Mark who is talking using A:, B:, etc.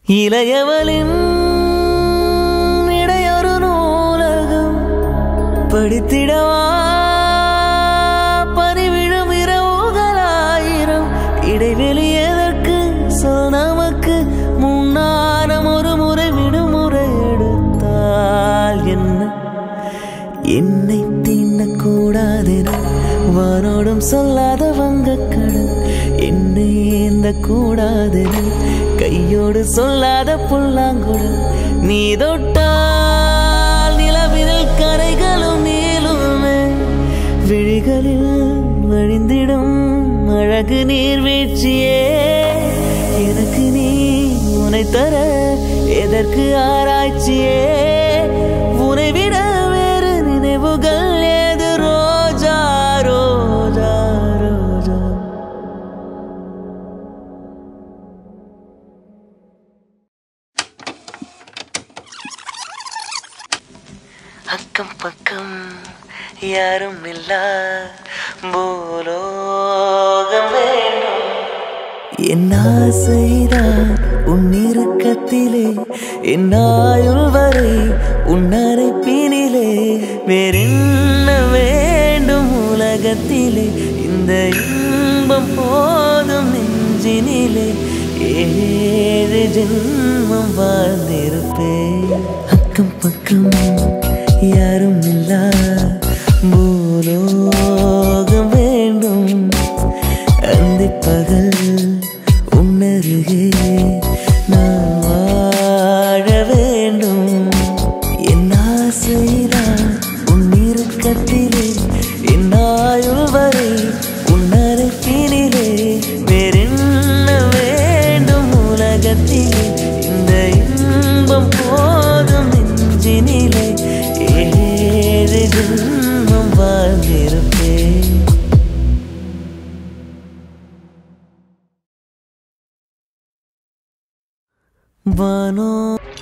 A: இளையவளின் இடையொரு நூலகம் படித்திடவா பனிவிழும் இரவுகளாயிரம் இடைவெளி எதற்கு சொல் நமக்கு முன்னாரம் ஒரு முறை விடுமுறை எடுத்தால் என்ன என்னை தீண்டக்கூடாதென வானோடும் சொல்லாத வங்கக்கடல் என்னை ஏந்த கூடாதென கையோடு சொல்லாத புல்லாங்குழல் நீ தொட்டால் நிலவினில் கரைகளும் நீளுமே விழிகளில் வழிந்திடும் அழகு நீர்வீழ்ச்சியே எனக்கு நீ உனை தர எதற்கு ஆராய்ச்சியே உனை விட வேறு நினைவுகள் ஏது ரோஜா ரோஜா ரோஜா அக்கம் பக்கம் யாரும் இல்லா பூலோகம் வேண்டும் என் ஆசைதான் உன் இறுக்கத்திலே என் ஆயுள் வரை உன் அரைப்பினிலே வேறென்ன வேண்டும் உலகத்திலே இந்த இன்பம் போதும் நெஞ்சினிலே ஏழு ஜென்மம் வாழ்ந்திருப்பேன் அக்கம் பக்கம் யாரும் இல்லா பூலோகம் வேண்டும் அந்த பகல் உன்னருகே நான் வாழ வேண்டும் என் ஆசைதான் உன் இறுக்கத்திலே என் ஆயுள் வரை உன் அரைப்பினிலே வேறென்ன வேண்டும் உலகத்திலே இந்த இன்பம் போதும் நெஞ்சினிலே ஏழு ஜென்மம் வாழ்ந்திருப்பேன் வானோ